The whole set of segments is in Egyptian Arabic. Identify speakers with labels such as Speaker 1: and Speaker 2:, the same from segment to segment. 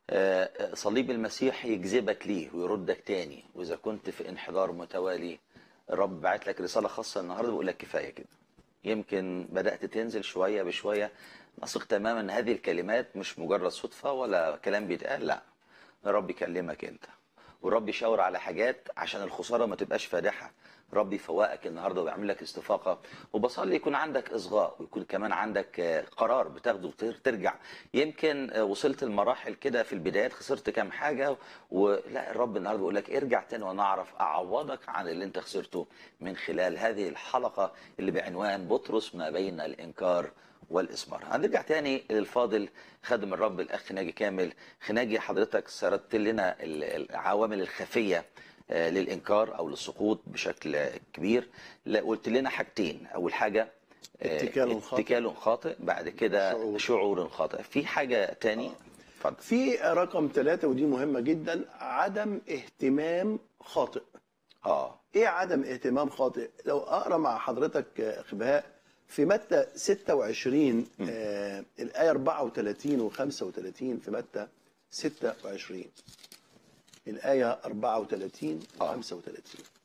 Speaker 1: آه، صليب المسيح يجذبك ليه ويردك تاني واذا كنت في انحدار متوالي الرب بعت لك رساله خاصه النهارده بيقول لك كفايه كده يمكن بدات تنزل شويه بشويه نثق تماما ان هذه الكلمات مش مجرد صدفه ولا كلام بيتقال لا الرب يكلمك انت والرب يشاور على حاجات عشان الخساره ما تبقاش فادحه رب يفوقك النهارده ويعمل لك استفاقه وبصلي يكون عندك اصغاء ويكون كمان عندك آه، قرار بتاخده وترجع يمكن آه، وصلت لمراحل كده في البدايات خسرت كام حاجه ولا الرب النهارده بيقول لك ارجع تاني وانا اعرف اعوضك عن اللي انت خسرته من خلال هذه الحلقه اللي بعنوان بطرس ما بين الانكار والإثمار هنرجع تاني للفاضل خادم الرب الأخ ناجي كامل خناجي حضرتك سردت لنا ال- العوامل الخفية آه، للإنكار أو للسقوط بشكل كبير لا، قلت لنا حاجتين أول حاجة آه،
Speaker 2: اتكال خاطئ.
Speaker 1: اتكال خاطئ بعد كده
Speaker 2: شعور.
Speaker 1: شعور خاطئ في حاجة تاني اتفضل
Speaker 2: في رقم ثلاثة ودي مهمة جدا عدم اهتمام خاطئ
Speaker 1: اه
Speaker 2: ايه عدم اهتمام خاطئ لو اقرا مع حضرتك آه، خبهاء في متى 26 آه الايه 34 و 35 في متى 26 الايه 34 و
Speaker 1: آه.
Speaker 2: 35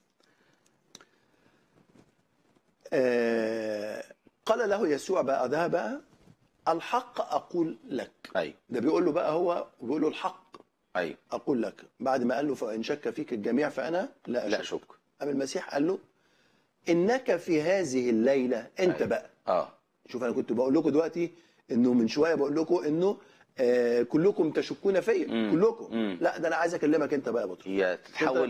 Speaker 2: آه قال له يسوع بعدها بقى الحق اقول لك
Speaker 1: أيوه
Speaker 2: ده بيقول له بقى هو بيقول له الحق
Speaker 1: أيوه
Speaker 2: اقول لك بعد ما قال له فان شك فيك الجميع فانا لا
Speaker 1: لا
Speaker 2: اشك
Speaker 1: شك
Speaker 2: أم المسيح قال له إنك في هذه الليلة أنت
Speaker 1: أيوة.
Speaker 2: بقى
Speaker 1: اه
Speaker 2: شوف أنا كنت بقول لكم دلوقتي إنه من شوية بقول لكم إنه آه كلكم تشكون فيا
Speaker 1: مم.
Speaker 2: كلكم
Speaker 1: مم.
Speaker 2: لا ده أنا عايز أكلمك أنت بقى يا بطل
Speaker 1: هي تتحول